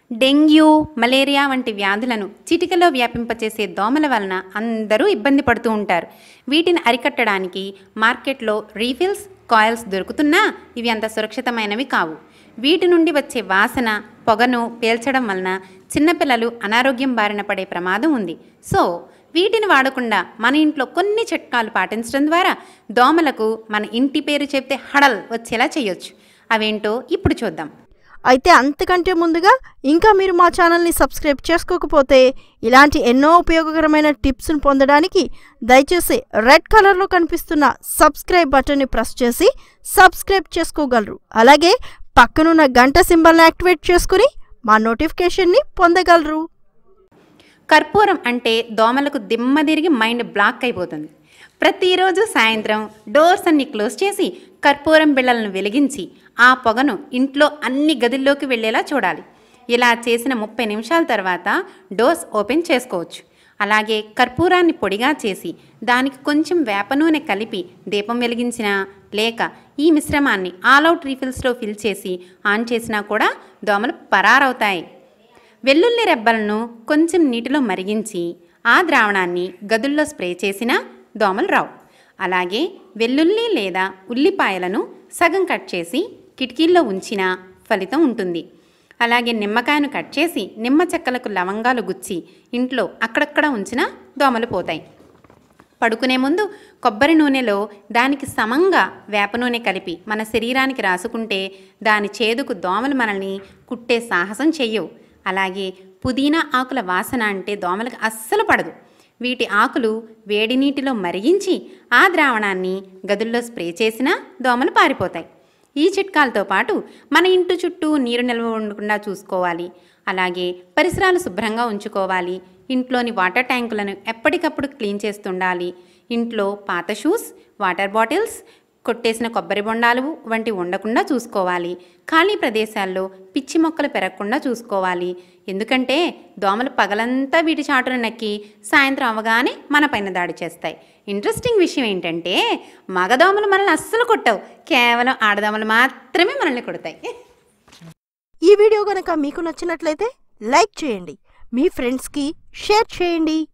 dengue malaria వంటి వ్యాధులను చిటికలో వ్యాపింపచేసే దోమల వలన అందరూ ఇబ్బంది పడుతూ ఉంటారు వీటిని అరికట్టడానికి మార్కెట్లో రీఫిల్స్ కాయిల్స్ దొరుకుతున్నా ఇవి అంత సురక్షితమైనవి కావు వీటి నుండి వచ్చే వాసన పొగను పీల్చడం వలన చిన్నపిల్లలు అనారోగ్యం బారిన పడే ప్రమాదం ఉంది సో వీటిని వాడకుండా మన ఇంట్లో కొన్ని చిట్కాలు పాటించడం ద్వారా దోమలకు మన ఇంటి పేరు చెప్తే హడల్ వచ్చేలా చేయొచ్చు అవేంటో ఇప్పుడు చూద్దాం అయితే అంతకంటే ముందుగా ఇంకా మీరు మా ఛానల్ని సబ్స్క్రైబ్ చేసుకోకపోతే ఇలాంటి ఎన్నో ఉపయోగకరమైన టిప్స్ను పొందడానికి దయచేసి రెడ్ కలర్లో కనిపిస్తున్న సబ్స్క్రైబ్ బటన్ని ప్రెస్ చేసి సబ్స్క్రైబ్ చేసుకోగలరు అలాగే పక్కనున్న గంట సింబల్ని యాక్టివేట్ చేసుకుని మా నోటిఫికేషన్ని పొందగలరు కర్పూరం అంటే దోమలకు దిమ్మదిరిగి మైండ్ బ్లాక్ అయిపోతుంది ప్రతిరోజు సాయంత్రం డోర్స్ అన్ని క్లోజ్ చేసి కర్పూరం బిళ్ళలను వెలిగించి ఆ పొగను ఇంట్లో అన్ని గదుల్లోకి వెళ్ళేలా చూడాలి ఇలా చేసిన ముప్పై నిమిషాల తర్వాత డోర్స్ ఓపెన్ చేసుకోవచ్చు అలాగే కర్పూరాన్ని పొడిగా చేసి దానికి కొంచెం వేప నూనె కలిపి దీపం వెలిగించినా లేక ఈ మిశ్రమాన్ని ఆల్అవుట్ రీఫిల్స్లో ఫిల్ చేసి ఆన్ చేసినా కూడా దోమలు పరారవుతాయి వెల్లుల్లి రెబ్బలను కొంచెం నీటిలో మరిగించి ఆ ద్రావణాన్ని గదుల్లో స్ప్రే చేసినా దోమలు రావు అలాగే వెల్లుల్లి లేదా ఉల్లిపాయలను సగం కట్ చేసి కిటికీల్లో ఉంచినా ఫలితం ఉంటుంది అలాగే నిమ్మకాయను కట్ చేసి నిమ్మ చెక్కలకు లవంగాలు గుచ్చి ఇంట్లో అక్కడక్కడ ఉంచినా దోమలు పోతాయి పడుకునే ముందు కొబ్బరి నూనెలో దానికి సమంగా వేప నూనె కలిపి మన శరీరానికి రాసుకుంటే దాని చేదుకు దోమలు మనల్ని కుట్టే సాహసం చెయ్యవు అలాగే పుదీనా ఆకుల వాసన అంటే దోమలకు అస్సలు పడదు వీటి ఆకులు వేడి నీటిలో మరిగించి ఆ ద్రావణాన్ని గదుల్లో స్ప్రే చేసినా దోమలు పారిపోతాయి ఈ చిట్కాలతో పాటు మన ఇంటి చుట్టూ నీరు నిల్వ ఉండకుండా చూసుకోవాలి అలాగే పరిసరాలు శుభ్రంగా ఉంచుకోవాలి ఇంట్లోని వాటర్ ట్యాంకులను ఎప్పటికప్పుడు క్లీన్ చేస్తుండాలి ఇంట్లో పాత షూస్ వాటర్ బాటిల్స్ కొట్టేసిన కొబ్బరి బొండాలు వంటి ఉండకుండా చూసుకోవాలి ఖాళీ ప్రదేశాల్లో పిచ్చి మొక్కలు పెరగకుండా చూసుకోవాలి ఎందుకంటే దోమలు పగలంతా వీటి చాటును నక్కి సాయంత్రం అవగానే మన పైన దాడి చేస్తాయి ఇంట్రెస్టింగ్ విషయం ఏంటంటే మగదోమలు మనల్ని అస్సలు కొట్టవు కేవలం ఆడదోమలు మాత్రమే మనల్ని కొడతాయి ఈ వీడియో కనుక మీకు నచ్చినట్లయితే లైక్ చేయండి మీ ఫ్రెండ్స్కి షేర్ చేయండి